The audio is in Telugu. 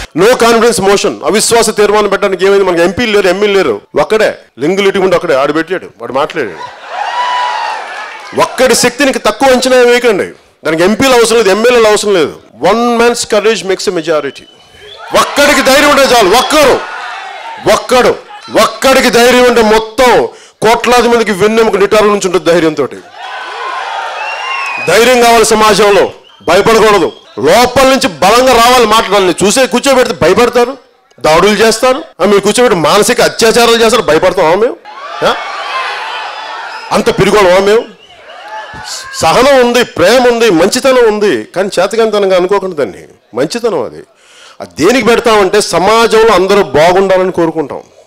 నో కాన్ఫిడెన్స్ మోషన్ అవిశ్వాస తీర్మానం పెట్టడానికి ఏమైంది మనకి ఎంపీలు లేరు ఎమ్మెల్యే లేరు ఒక్కడే లింగులు ఇటుకుంటే ఒక్కడే ఆడు పెట్టాడు వాడు మాట్లాడాడు ఒక్కడి శక్తిని తక్కువ అంచనా వేయకండి దానికి ఎంపీలు అవసరం లేదు ఎమ్మెల్యేలు అవసరం లేదు one man's courage makes a majority ఒక్కడికి ధైర్యం ఉంటే చాలు ఒక్కరు ఒక్కడు ఒక్కడికి ధైర్యం ఉంటే మొత్తం కోట్లాది మందికి వెన్నెముక నిటారు నుంచి ఉంటుంది ధైర్యంతో ధైర్యం కావాలి సమాజంలో భయపడకూడదు లోపల నుంచి బలంగా రావాలి మాట్లాడాలి చూసే కూర్చోబెడితే భయపడతారు దాడులు చేస్తారు ఆ, మీరు కూర్చోబెట్టి మానసిక అత్యాచారాలు చేస్తారు భయపడతామా మేము ఆ? అంత పిరిగోళమా మేము సహనం ఉంది ప్రేమ ఉంది మంచితనం ఉంది కానీ చేతకంతనంగా అనుకోకుండా దాన్ని మంచితనం అది అది దేనికి పెడతామంటే సమాజంలో అందరూ బాగుండాలని కోరుకుంటాం